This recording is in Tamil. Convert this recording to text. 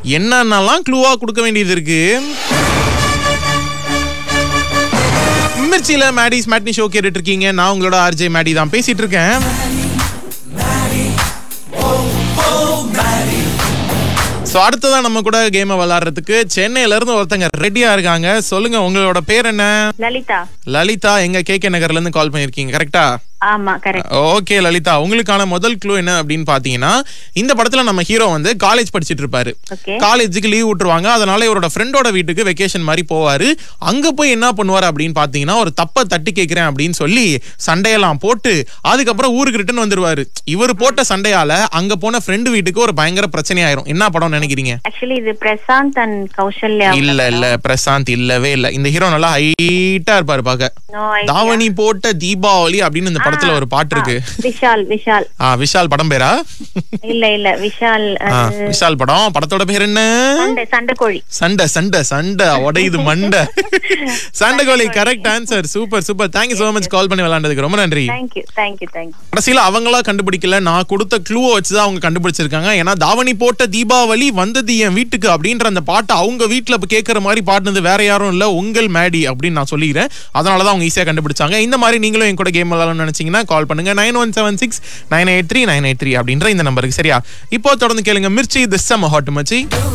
என்னென்னலாம் க்ளூவா கொடுக்க வேண்டியது இருக்கு மிர்ச்சியில மேடிஸ் மேட்னி ஷோ கேட்டுட்டு இருக்கீங்க நான் உங்களோட ஆர்ஜே மேடி தான் பேசிட்டு இருக்கேன் ஸோ அடுத்ததான் நம்ம கூட கேமை விளையாடுறதுக்கு சென்னையில இருந்து ஒருத்தங்க ரெடியா இருக்காங்க சொல்லுங்க உங்களோட பேர் என்ன லலிதா லலிதா எங்க கே கே நகர்ல இருந்து கால் பண்ணிருக்கீங்க கரெக்டா ஆமா கரெக்ட் ஓகே லலிதா உங்களுக்கான முதல் க்ளூ என்ன அப்படின்னு பாத்தீங்கன்னா இந்த படத்துல நம்ம ஹீரோ வந்து காலேஜ் படிச்சிட்டு இருப்பாரு ஓகே காலேஜுக்கு லீவ் விட்டுருவாங்க அதனால இவரோட ஃப்ரெண்டோட வீட்டுக்கு வெக்கேஷன் மாதிரி போவாரு அங்க போய் என்ன பண்ணுவார் அப்படின்னு பாத்தீங்கன்னா ஒரு தப்ப தட்டி கேட்கிறேன் அப்படின்னு சொல்லி சண்டையெல்லாம் போட்டு அதுக்கப்புறம் ஊருக்கு ரிட்டர்ன் வந்துருவாரு இவர் போட்ட சண்டையால அங்க போன ஃப்ரெண்டு வீட்டுக்கு ஒரு பயங்கர பிரச்சனை ஆயிரும் என்ன படம் நினைக்கிறீங்க ஆக்சுவலி இது பிரசாந்த் அண்ட் கௌசல்யா இல்ல இல்ல பிரசாந்த் இல்லவே இல்ல இந்த ஹீரோ நல்லா ஹைட்டா இருப்பாரு பாக்க நோ தாவணி போட்ட தீபாவளி அப்படின்னு இந்த படத்துல ஒரு பாட்டு இருக்கு விஷால் விஷால் ஆ விஷால் படம் பேரா இல்ல இல்ல விஷால் ஆ, விஷால் படம் படத்தோட பேர் என்ன சண்டை சண்டைக்கோழி சண்டை சண்டை சண்டை உடையுது மண்டை சண்டைகோழி correct answer super super thank you so much call பண்ணி விளையாண்டதுக்கு ரொம்ப நன்றி தேங்க்யூ தேங்க்யூ தேங்க்யூ கடைசியில அவங்களா கண்டுபிடிக்கல நான் கொடுத்த க்ளூவை வச்சுதான் அவங்க கண்டுபிடிச்சிருக்காங்க ஏன்னா தாவணி போட்ட தீபாவளி வந்தது என் வீட்டுக்கு அப்படின்ற அந்த பாட்டை அவங்க வீட்டுல இப்ப கேட்கற மாதிரி பாடினது வேற யாரும் இல்ல உங்கள் மேடி அப்படின்னு நான் சொல்லிக்கிறேன் அதனாலதான் அவங்க ஈஸியா கண்டுபிடிச்சாங்க இந்த மாதிரி நீங்களும் என் கூட கேம் விளையாடணும்னு நினைச்சீங்கன்னா கால் பண்ணுங்க nine one seven six nine eight three nine eight three அப்படின்ற இந்த நம்பருக்கு சரியா இப்போ தொடர்ந்து கேளுங்க மிர்ச்சி திஸ் சம் ஹாட் மச்சி